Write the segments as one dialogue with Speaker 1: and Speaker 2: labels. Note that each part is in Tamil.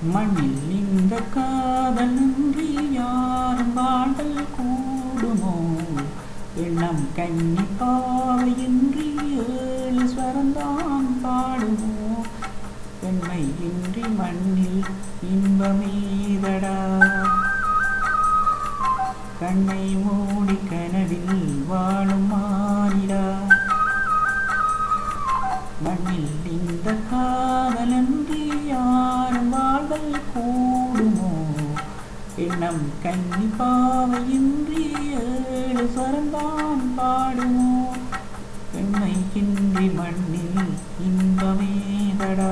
Speaker 1: மண்ணில் இந்த காதலின்றி யாரும் வாழ்தல் கூடுமோ எண்ணம் கன்னி பாவையின்றி ஏழு ஸ்வரந்தான் பாடுமோ பெண்மை இன்றி மண்ணில் இன்பமேதடா கண்ணை மூடி கனவில் வாழும் மாறிடா மண்ணில் இந்த காதலன்றி யாரும் வாழ்தல் கூடுமோ எண்ணம் கன்னி பாவையின்றி ஏழு ஸ்வரந்தான் பாடுமோ பெண்மை இன்றி மண்ணில் இன்பமேதடா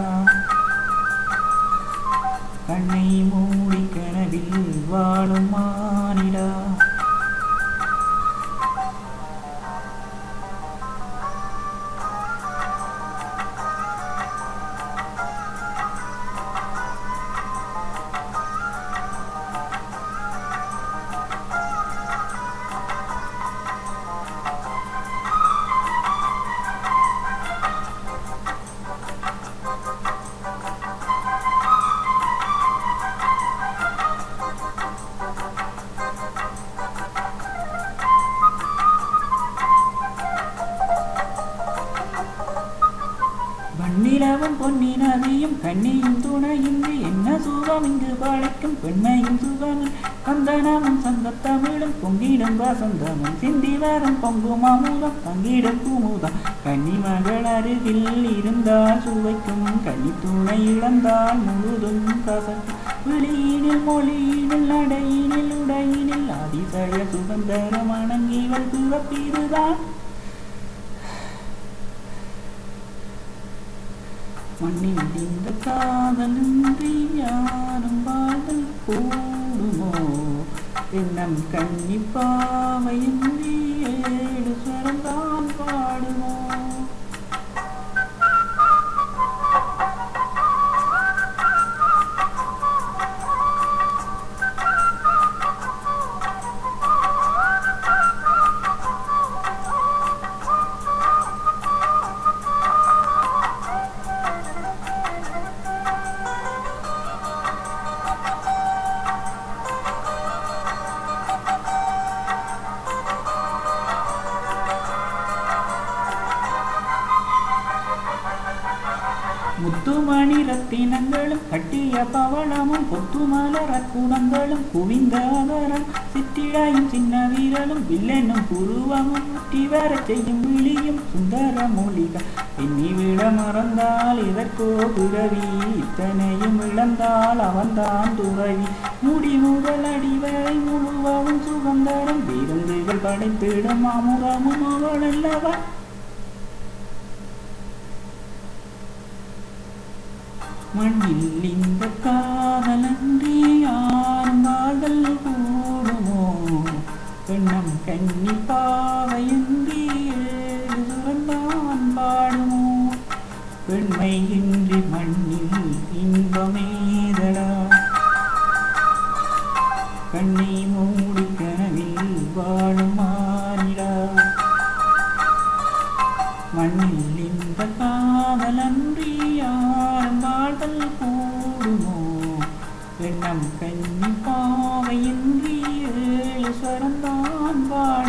Speaker 1: கண்ணை மூடி கனவில் வாழும் மானிடா வண்ணிலவும் பொன்னினதையும் கண்ணியும் துணையின்றி என்ன சுகம் இங்கு படைக்கும் பெண்மையும் சுகமும் கந்தனமும் சந்தத்தமிழும் பொங்கிடும் வசந்தமும் சிந்தி வரும் பொங்கும் அமுதம் பங்கிடும் குமுதம் கன்னி மகள் அருகில் இருந்தால் சுவைக்கும் கன்னி துணை இழந்தால் முழுதும் கசக்கும் வெளியினில் மொழியினில் நடையினில் உடையினில் அதிசய சுகந்தரம் அணங்கிவள் பிறப்பிதுதான் மண்ணில் இந்த காதலின்றி யாரும் வாழ்தல் கூடுமோ எண்ணம் கன்னிப்பாவையின்றி ஏழு ஸ்வரந்தான் பாடுமோ முத்துமணி ரத்தினங்களும் கட்டிய பவளமும் கொத்துமலர் அற்புதங்களும் குவிந்த ஆதரம் சிற்றிழையும் சின்ன வீரலும் வில்லெனும் புருவமும் முற்றி வரச் செய்யும் விழியும் சுந்தர மொழிகள் எண்ணி விட மறந்தால் இதற்கோ பிறவி இத்தனையும் இழந்தால் அவன்தான் துறவி முடி முதல் அடிவரை முழுவவும் சுகந்தரம் விருந்துகள் படைத்திடும் அமுதமும் அவள் அல்லவா மண்ணில் இந்த காதலன்றி யாரும் வாழ்தல் கூடுமோ பெண்ணம் கன்னி பாவையின்றி ஏழு சுரந்தான் பாடுமோ பெண்மை இன்றி மண்ணில் இன்பமேதடா கண்ணை மூடி கனவில் வாழும் மானிடா மண்ணில் இந்த காதலன்றி யாரும் வாழ்தல் கூடுமோ எண்ணம் கன்னி பாவையின்றி ஏழு ஸ்வரந்தான் வாழ